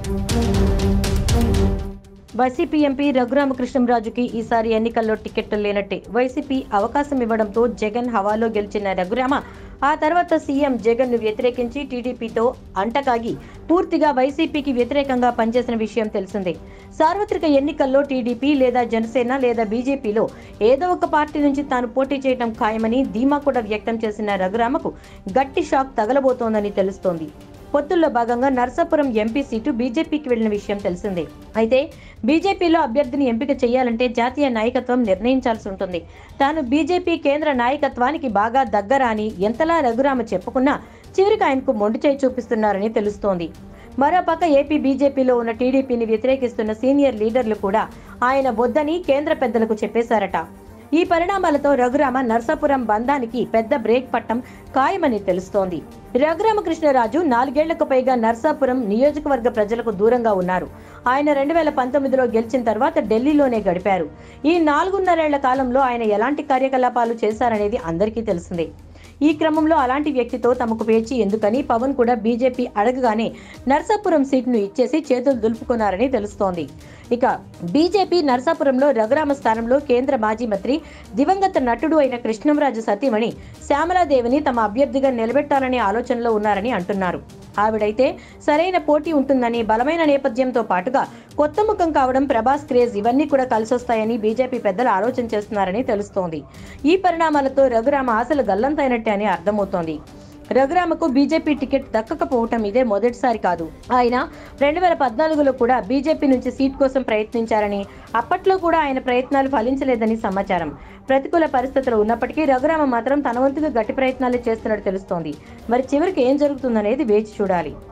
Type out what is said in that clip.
YCP MP రఘురామకృష్ణంరాజుకి ఈసారి ఎన్నికల్లో ticket లేనట్టే వైసీపీ అవకాశం ఇవ్వడంతో జగన్ హవాలో గెలిచిన రఘురామ ఆ తర్వాత సీఎం జగన్ ను వ్యతిరేకించి టీడీపీతో అంటకాగి పూర్తిగా వైసీపీకి వ్యతిరేకంగా పనిచేసిన విషయం తెలిసిందే సార్వత్రిక ఎన్నికల్లో టీడీపీ లేదా జనసేన లేదా బీజేపీలో ఏదో ఒక పార్టీ నుంచి తాను పోటీ చేయడం ఖాయమని ధీమా కూడా వ్యక్తం చేసిన రఘురామకు గట్టి షాక్ తగలబోతోందని తెలుస్తోంది పొత్తుల్లో భాగంగా నర్సాపురం ఎంపీ సీటు బీజేపీకి వెళ్లిన విషయం తెలిసిందే అయితే బీజేపీలో అభ్యర్థిని ఎంపిక చేయాలంటే జాతీయ నాయకత్వం నిర్ణయించాల్సి ఉంటుంది తాను బీజేపీ కేంద్ర నాయకత్వానికి బాగా దగ్గర అని ఎంతలా రఘురామ చెప్పుకున్నా చివరికి ఆయనకు మొండి చేయి చూపిస్తున్నారని తెలుస్తోంది మరోపక్క ఏపీ బీజేపీలో ఉన్న టీడీపీని వ్యతిరేకిస్తున్న సీనియర్ లీడర్లు కూడా ఆయన వద్దని కేంద్ర పెద్దలకు చెప్పేశారట ఈ పరిణామాలతో రఘురామ నర్సాపురం బంధానికి పెద్ద బ్రేక్ పట్టం ఖాయమని తెలుస్తోంది రఘురామకృష్ణరాజు నాలుగేళ్లకు పైగా నర్సాపురం నియోజకవర్గ ప్రజలకు దూరంగా ఉన్నారు ఆయన రెండు వేల పంతొమ్మిదిలో గెలిచిన తర్వాత ఢిల్లీలోనే గడిపారు ఈ నాలుగున్నరేళ్ల కాలంలో ఆయన ఎలాంటి కార్యకలాపాలు చేశారనేది అందరికీ తెలిసిందే ఈ క్రమంలో అలాంటి వ్యక్తితో తమకు పేచి ఎందుకని పవన్ కూడా బీజేపీ అడగగానే నర్సాపురం సీటును ఇచ్చేసి చేతులు దులుపుకున్నారని తెలుస్తోంది ఇక బీజేపీ నర్సాపురంలో రఘురామ స్థానంలో కేంద్ర మాజీ మంత్రి దివంగత నటుడు అయిన కృష్ణంరాజు సతీమణి శ్యామలాదేవిని తమ అభ్యర్థిగా నిలబెట్టాలనే ఆలోచనలో ఉన్నారని అంటున్నారు ఆవిడైతే సరైన పోటీ ఉంటుందని బలమైన నేపథ్యంతో పాటుగా కొత్త ముఖం కావడం ప్రభాస్ క్రేజ్ ఇవన్నీ కూడా కలిసొస్తాయని బీజేపీ పెద్దలు ఆలోచన చేస్తున్నారని తెలుస్తోంది ఈ పరిణామాలతో రఘురామ ఆశలు గల్లంతైనట్టే అని అర్థమవుతోంది రఘురామకు బీజేపీ టికెట్ దక్కకపోవటం ఇదే మొదటిసారి కాదు ఆయన రెండు వేల పద్నాలుగులో కూడా బీజేపీ నుంచి సీట్ కోసం ప్రయత్నించారని అప్పట్లో కూడా ఆయన ప్రయత్నాలు ఫలించలేదని సమాచారం ప్రతికూల పరిస్థితులు ఉన్నప్పటికీ రఘురామ మాత్రం తన వంతుగా గట్టి ప్రయత్నాలు చేస్తున్నట్టు తెలుస్తోంది మరి చివరికి ఏం జరుగుతుందనేది వేచి చూడాలి